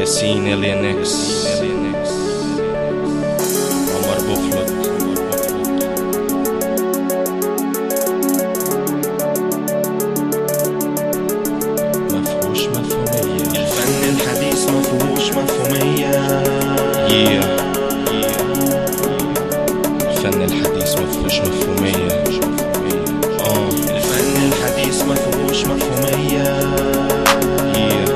ياسين اليانكس عمر بوفلت مفهوش مفهومية الفن الحديث مفهوش مفهومية yeah. الفن الحديث مفهوش مفهومية اه الفن الحديث مفهوش مفهومية yeah.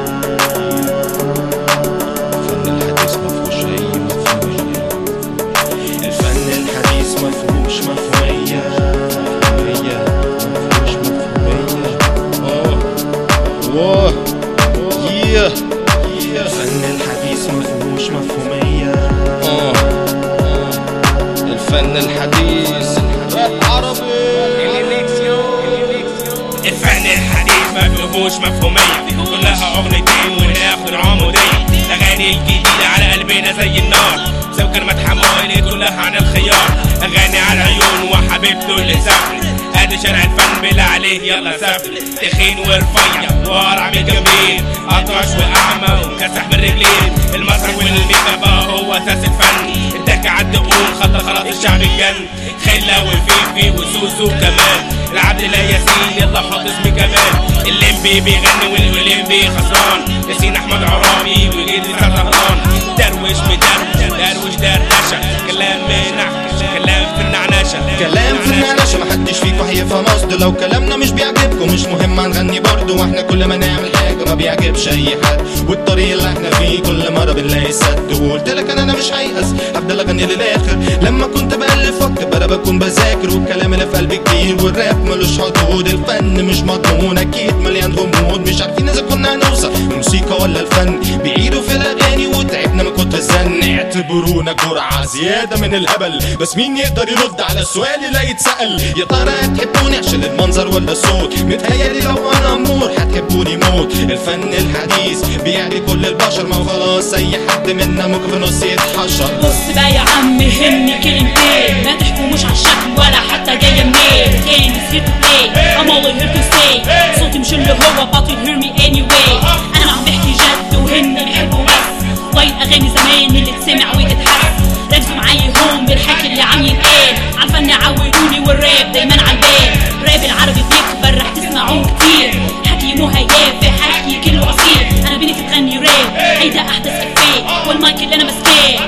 الفن الحديث مفهوش أي مفهومية الفن الحديث مفهوش مفهومية هي مفهوش مفهومية اه واه yeah. الفن الحديث مفهوش مفهومية آه. الفن الحديث راب عربي الفن الحديث ما فيهوش مفهومية كلها أغنيتين والآخر عمودية الأغاني الجديدة على قلبنا زي النار سو كلمة حمايلي كلها عن الخيار أغاني على العيون وحبيبته اللي سافرت ادي شارع الفن بلا عليه يلا سافر تخين ورفيع وقرع من جنبين اطرش واعمى ومكسح من رجلين المسرح والميكا بقى هو اساس الفن الدكة على الدقون خط خلاص الشعب الجن خلة وفيفي وسوسو كمان العبد لا ياسين يلا حط اسمي كمان الليمبي بيغني والليمبي خسران ياسين احمد عرابي وجيد سهران دروش مدروش دروش دردشه كلام نحكش كلام في النعناشه كلام في النعناشة محدش فيكم هيفهم قصده لو كلامنا مش بيعجبكم مش مهم هنغني برضه واحنا كل ما نعمل حاجة ما بيعجبش أي حد والطريق اللي احنا فيه كل مرة بنلاقي سد وقلت لك أنا أنا مش هيأس هفضل أغني للآخر لما كنت بألف وقت أنا بكون بذاكر والكلام اللي في قلبي كتير والراب ملوش حدود الفن مش مضمون أكيد مليان غموض مش عارفين إذا كنا هنوصل الموسيقى ولا الفن بيعيدوا في الأغاني وتعبنا من كتر الزن اعتبرونا جرعة زيادة من الهبل بس مين يقدر يرد على السؤال اللي يتسأل يا ترى هتحبوني عشان المنظر ولا الصوت متهيألي لو أنا أمور هتحبوني موت الفن الحديث بيعدي كل البشر ما هو خلاص أي حد منا ممكن في نص يتحشر بص بقى يا عم همني كلمتين ما تحكموش على الشكل ولا حتى جاية منين كان here to play I'm only here to stay صوتي مش اللي هو but you hear me anyway انا عم بحكي جد وهن بيحبوا بس وايد اغاني زمان اللي تسمع وتتحس ركزوا معايا هون بالحكي اللي عم ينقال عالفن عودوني والراب دايما عالبال راب العربي بيكبر رح تسمعوه كتير حكي مو هيافي حكي كله اصيل انا بينك تغني راب هيدا احدث افيه والمايك اللي انا ماسكاه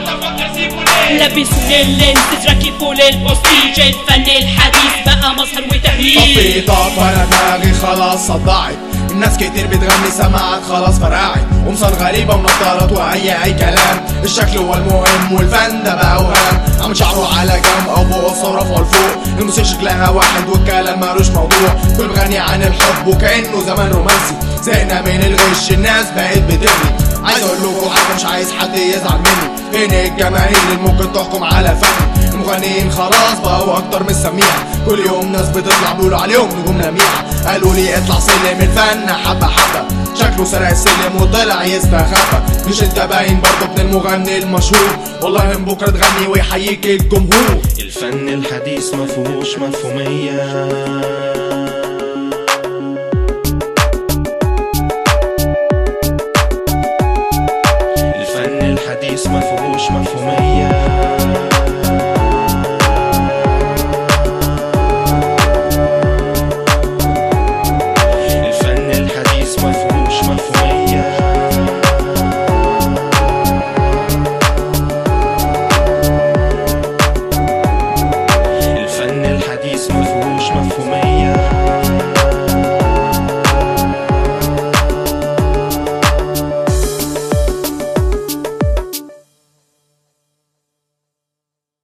لبسوا لللينس ركبوا للبوستيج الفن الحديث بقى مظهر وتهليل تطبيطات وانا دماغي خلاص صدعت الناس كتير بتغني سماعات خلاص فرقعت قمصان غريبة ونظارات وأي أي كلام الشكل هو المهم والفن ده بقى وهام عم شعره على جنب أو فوق الصورة فوق لفوق الموسيقى شكلها واحد والكلام مالوش موضوع كل بغني عن الحب وكأنه زمان رومانسي زهقنا من الغش الناس بقت بتغني عايز اقول لكم حاجه مش عايز حد يزعل مني فين الجماهير اللي ممكن تحكم على فني المغنيين خلاص بقوا اكتر من السميع كل يوم ناس بتطلع بيقولوا عليهم نجوم لميعة قالوا لي اطلع سلم الفن حبه حبه شكله سرق السلم وطلع يستخبى مش انت باين برضه ابن المغني المشهور والله من بكره تغني ويحييك الجمهور الفن الحديث مفهوش مفهومية